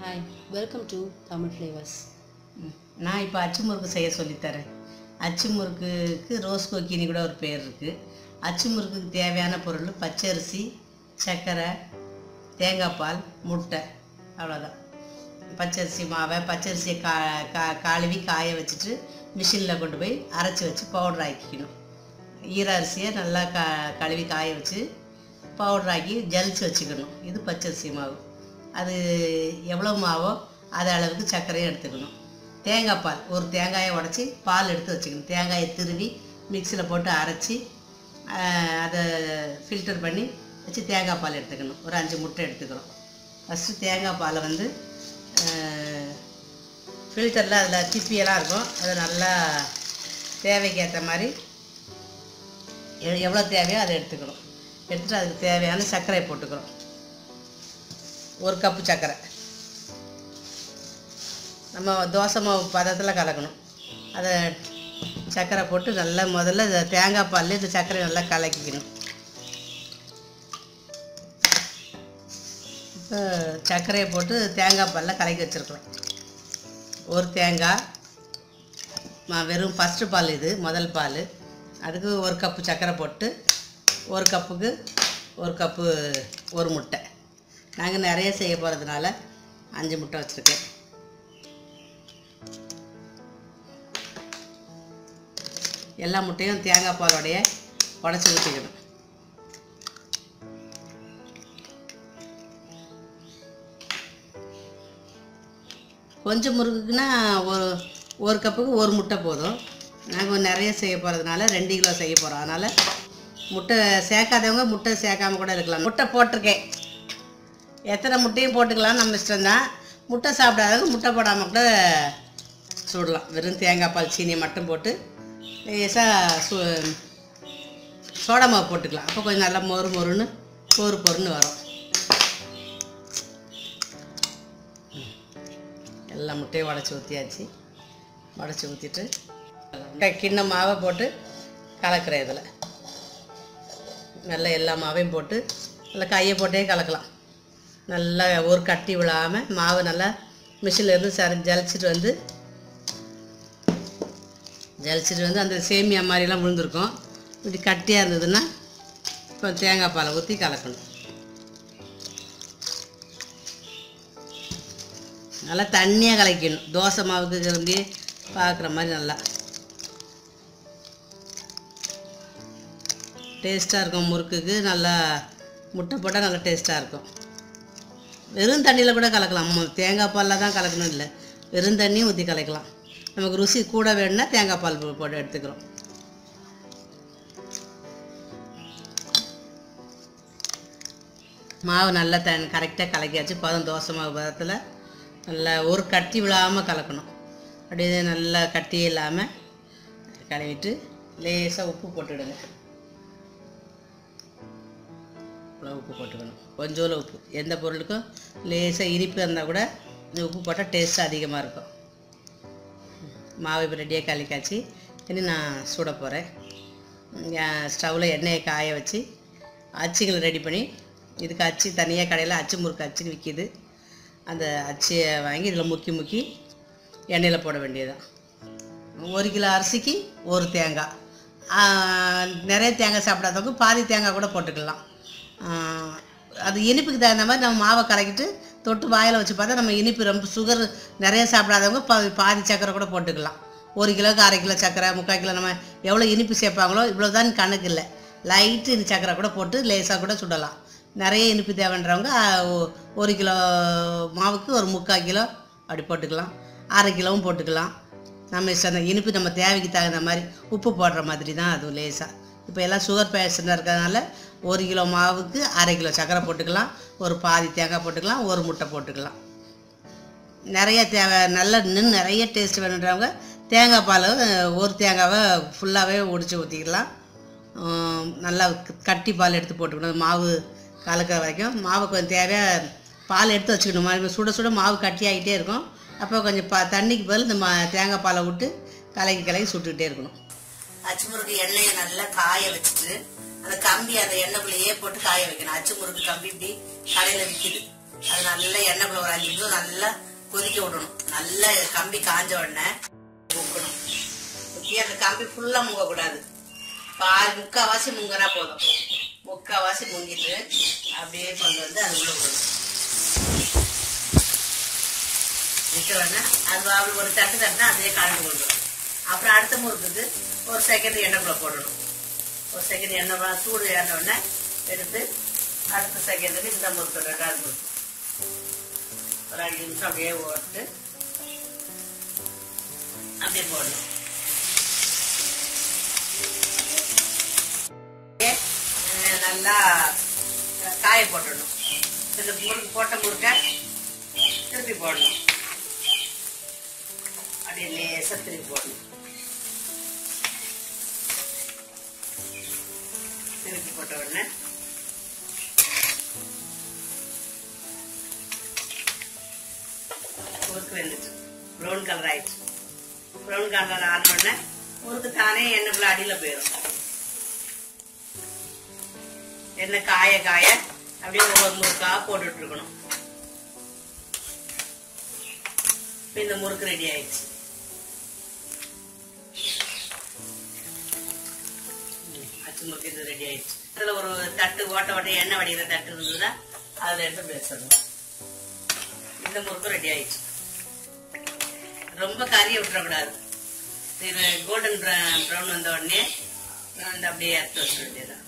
Hi welcome to Tamil flavours ம். நான் இப்போ அச்சு முறுக்கு செய்ய சொல்லித்தரேன் அச்சு முறுக்குக்கு ரோஸ் கோக்கினி கூட ஒரு பேர் இருக்குது அச்சு முறுக்குக்கு தேவையான பொருள் பச்சரிசி சர்க்கரை தேங்காய் பால் முட்டை அவ்வளோதான் பச்சரிசி மாவை பச்சரிசியை கா கா கழுவி காய வச்சுட்டு மிஷினில் கொண்டு போய் அரைச்சி வச்சு பவுடர் ஆக்கிக்கணும் ஈர அரிசியை நல்லா க கழுவி காய வச்சு பவுடர் ஆக்கி ஜலிச்சு வச்சுக்கணும் இது பச்சரிசி மாவு அது எவ்வளோ மாவோ அது அளவுக்கு சர்க்கரையும் எடுத்துக்கணும் தேங்காய் பால் ஒரு தேங்காயை உடச்சி பால் எடுத்து வச்சுக்கணும் தேங்காயை திருவி மிக்சியில் போட்டு அரைச்சி ஆஹ், அதை ஃபில்டர் பண்ணி வச்சு தேங்காய் பால் எடுத்துக்கணும் ஒரு அஞ்சு முட்டை எடுத்துக்கிறோம் ஃபஸ்ட்டு தேங்காய் பாலை வந்து ஃபில்டரில் அதில் திப்பியெல்லாம் இருக்கும் அதை நல்லா தேவைக்கு ஏற்ற மாதிரி எ- எவ்வளோ தேவையோ அதை எடுத்துக்கணும் எடுத்துகிட்டு அதுக்கு தேவையான சர்க்கரையை போட்டுக்கிறோம் ஒரு கப்பு சர்க்கரை நம்ம தோசை மாவு பதத்தில் கலக்கணும் அதை சர்க்கரை போட்டு நல்லா முதல்ல இந்த தேங்காய் பால்ல இந்த சர்க்கரை நல்லா கலக்கிக்கணும் இப்போ சர்க்கரையை போட்டு தேங்காய் பாலில் கலக்கி வச்சுருக்குறோம் ஒரு தேங்காய் ம- வெறும் ஃபஸ்ட்டு பால் இது முதல் பால் அதுக்கு ஒரு கப்பு சர்க்கரை போட்டு ஒரு கப்புக்கு ஒரு கப்பு ஒரு முட்டை நாங்கள் நிறைய செய்ய போகிறதுனால அஞ்சு முட்டை வச்சுருக்கேன் எல்லா முட்டையும் தேங்காய் பாலோடைய உடச்சி ஊற்றிக்கணும் கொஞ்சம் முறுக்குக்குன்னா ஒரு ஒரு கப்புக்கு ஒரு முட்டை போதும் நாங்கள் நிறைய செய்ய போகிறதுனால ரெண்டு கிலோ செய்ய போகிறோம் அதனால் முட்டை சேர்க்காதவங்க முட்டை சேர்க்காம கூட இருக்கலாம் முட்டை போட்டிருக்கேன் எத்தனை முட்டையும் போட்டுக்கலாம் நம்ம இஷ்டம்தான் முட்டை சாப்பிடாதவங்க முட்டை போடாமல் கூட சுடலாம் வெறும் தேங்காய் பால் சீனியை மட்டும் போட்டு லேசாக சு சோடா மாவு போட்டுக்கலாம் அப்போ கொஞ்சம் நல்லா மொறு மொறுன்னு பொறு பொறுன்னு வரும் எல்லா முட்டையும் உடச்சி ஊற்றியாச்சு உடச்சி ஊற்றிட்டு கிண்ண மாவை போட்டு கலக்கிறேன் இதில் நல்லா எல்லா மாவையும் போட்டு நல்லா கையை போட்டே கலக்கலாம் நல்லா ஒரு கட்டி விழாமல் மாவு நல்லா மிஷினில் இருந்து சரி ஜலிச்சிட்டு வந்து ஜலிச்சிட்டு வந்து அந்த சேமியா மாதிரிலாம் விழுந்திருக்கும் இப்படி கட்டியாக இருந்ததுன்னா இப்போ தேங்காய் பாலை ஊற்றி கலக்கணும் நல்லா தண்ணியாக கலக்கணும் தோசை மாவுக்கு கிளம்பி பார்க்குற மாதிரி நல்லா டேஸ்ட்டாக இருக்கும் முறுக்குக்கு நல்லா முட்டை போட்டால் நல்லா டேஸ்ட்டாக இருக்கும் வெறும் தண்ணியில் கூட கலக்கலாம் ம- தேங்காய் பாலில் தான் கலக்கணும் இல்லை வெறும் தண்ணியும் ஊற்றி கலக்கலாம் நமக்கு ருசி கூட வேணும்னா தேங்காய் பால் போ- போட்டு எடுத்துக்கிறோம் மாவு நல்லா த கரெக்டாக கலக்கியாச்சு பதம் தோசை மாவு பதத்தில் நல்லா ஒரு கட்டி விழாமல் கலக்கணும் அப்படியே நல்லா கட்டி இல்லாமல் கழுவிட்டு லேசாக உப்பு போட்டுடுங்க இவ்வளோ உப்பு போட்டுக்கணும் கொஞ்சோல உப்பு எந்த பொருளுக்கும் லேசாக இனிப்பு இருந்தால் கூட இந்த உப்பு போட்டால் டேஸ்ட் அதிகமாக இருக்கும் மாவு இப்போ ரெடியாக கலக்காச்சு இனி நான் சுட போகிறேன் ஸ்டவ்வில் எண்ணெயை காய வச்சு அச்சுங்களை ரெடி பண்ணி இதுக்கு அச்சு தனியாக கடையில் அச்சு முறுக்கு அச்சுன்னு விற்கிது அந்த அச்சியை வாங்கி இதில் முக்கி முக்கி எண்ணெயில் போட வேண்டியதுதான் ஒரு கிலோ அரிசிக்கு ஒரு தேங்காய் ஆ, நிறைய தேங்காய் சாப்பிடாதவங்க பாதி தேங்காய் கூட போட்டுக்கலாம் ஆ, அது இனிப்புக்கு தகுந்த மாதிரி நம்ம மாவை கலக்கிட்டு தொட்டு வாயில் வச்சு பார்த்தா நம்ம இனிப்பு ரொம்ப சுகர் நிறைய சாப்பிடாதவங்க பா பாதி சக்கரை கூட போட்டுக்கலாம் ஒரு கிலோக்கு அரை கிலோ சக்கரை முக்கால் கிலோ நம்ம எவ்வளோ இனிப்பு சேர்ப்பாங்களோ இவ்வளோதான் கணக்கு இல்லை லைட்டு இந்த சக்கரை கூட போட்டு லேசாக கூட சுடலாம் நிறைய இனிப்பு தேவைன்றவங்க ஆ, ஒ- ஒரு கிலோ மாவுக்கு ஒரு முக்கால் கிலோ அப்படி போட்டுக்கலாம் அரை கிலோவும் போட்டுக்கலாம் நம்ம இஷ்டம் தான் இனிப்பு நம்ம தேவைக்கு தகுந்த மாதிரி உப்பு போடுற மாதிரி தான் அதுவும் லேசாக இப்போ எல்லாம் சுகர் பேஷண்டாக இருக்கிறதுனால ஒரு கிலோ மாவுக்கு அரை கிலோ சர்க்கரை போட்டுக்கலாம் ஒரு பாதி தேங்காய் போட்டுக்கலாம் ஒரு முட்டை போட்டுக்கலாம் நிறைய தேவை நல்ல நின்று நிறைய டேஸ்ட் வேணுன்றவங்க தேங்காய் பால் அஹ், ஒரு தேங்காவை ஃபுல்லாகவே ஒடிச்சு ஊற்றிக்கலாம் உம், நல்லா க- கட்டி பால் எடுத்து போட்டுக்கணும் மாவு கலக்கிற வரைக்கும் மாவு கொஞ்சம் தேவையாக பால் எடுத்து வச்சுக்கணும் மறுபடியும் சுட சுட மாவு கட்டி ஆகிட்டே இருக்கும் அப்போ கொஞ்சம் பா தண்ணிக்கு பதில் இந்த மா தேங்காய் பாலை விட்டு கலக்கி கலக்கி சுட்டுக்கிட்டே இருக்கணும் அச்சு முறுக்கு எண்ணெயை நல்லா காய வச்சுட்டு அந்த கம்பி அந்த எண்ணெய்க்குள்ளேயே போட்டு காய வைக்கணும் அச்சு முறுக்கு கம்பி இப்படி கடையில் விற்கிது அது நல்லா எண்ணெய்க்குள்ள ஒரு அஞ்சு நிமிஷம் நல்லா கொதிக்க விடணும் நல்லா கம்பி காஞ்ச உடனே முக்கணும் முக்கி அந்த கம்பி ஃபுல்லா முங்கக்கூடாது பாதி முக்காவாசி முங்கினா போதும் முக்காவாசி முங்கிட்டு அப்படியே கொண்டு வந்து அது உள்ள விடணும் விட்ட உடனே அது அப்படி ஒரு தட்டு தட்டுனா அதே கலந்து கொண்டுடும் அப்புறம் அடுத்த முறுக்குக்கு ஒரு செகண்ட் எண்ணெய்க்குள்ள போடணும் ஒரு செகண்ட் எண்ணெய் சூடு ஏறின உடனே எடுத்து அடுத்த செகண்டுக்கு இந்த முறுக்கு ரெண்டாவது முறுக்கு ஒரு அஞ்சு நிமிஷம் அப்படியே ஓட்டு அப்படியே போடணும் அப்படியே, அஹ், நல்லா காய போட்டுடணும் இந்த முறுக்கு போட்ட முறுக்க திருப்பி போடணும் அப்படியே லேசா திருப்பி போடணும் திருப்பி போட்ட உடனே முறுக்கு வெந்துச்சு ப்ரௌன் கலர் ஆயிடுச்சு ப்ரௌன் கலர் ஆன உடனே முறுக்கு தானே எண்ணெய்க்குள்ள அடியில போயிடும் எண்ணெய் காய காய அப்படியே ஒவ்வொரு முறுக்கா போட்டுட்டு இருக்கணும் இப்ப இந்த முறுக்கு ரெடி ஆயிடுச்சு ம், அச்சு முறுக்கு இது ரெடி ஆயிடுச்சு இதுல ஒரு தட்டு ஓட்ட ஓட்ட எண்ணெய் வடிகிற தட்டு இருந்ததுன்னா அதுல எடுத்து பேசணும் இந்த முறுக்கு ரெடி ஆயிடுச்சு ரொம்ப கறியை விட்டுறக்கூடாது இது கோல்டன் ப்ரௌன் வந்த உடனே நான் வந்து அப்படியே எடுத்து வச்சிட வேண்டியதான்